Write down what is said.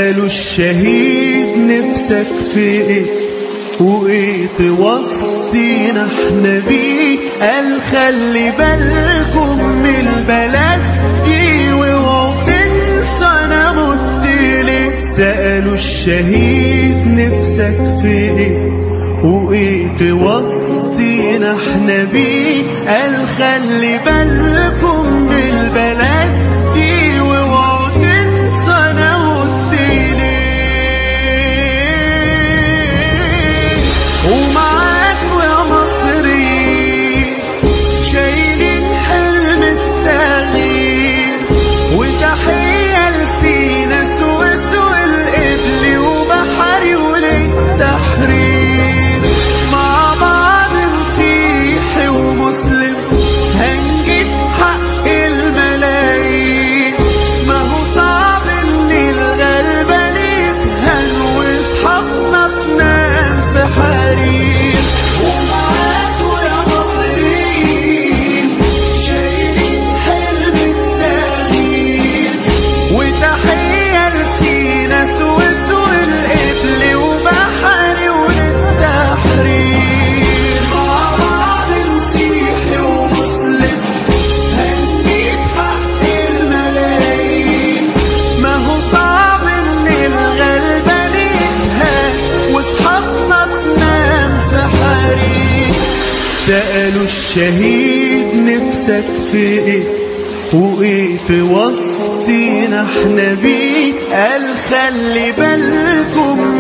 سألوا الشهيد نفسك في ايه وايه توصينا احنا بيه قال خلي بالكم من البلد دي واوعوا تنسوا انا مت ليه سألوا الشهيد نفسك في ايه وايه توصينا احنا بيه قال خلي بالكم من البلد دي واوعوا تنسوا انا مت ليه ومعاكوا يا مصريين شايلين حلم التغيير وتحية لسينا سويس والقبل وبحري وللتحرير مع بعض مسيحي ومسلم هنجيب حق الملايين ما هو صعب ان الغلبان يتهان واصحابنا تنام في حرير ومعاكوا يا مصريين شايلين حلم التغيير وتحية لسينا سويس والقبل وبحري وللتحرير مع بعض مسيحي ومسلم هنجيب حق الملايين ما هو صعب ان الغلبان يتهان واصحابنا تنام في حريق سألوا الشهيد نفسك في ايه وايه توصينا احنا بيه قال خلي بالكم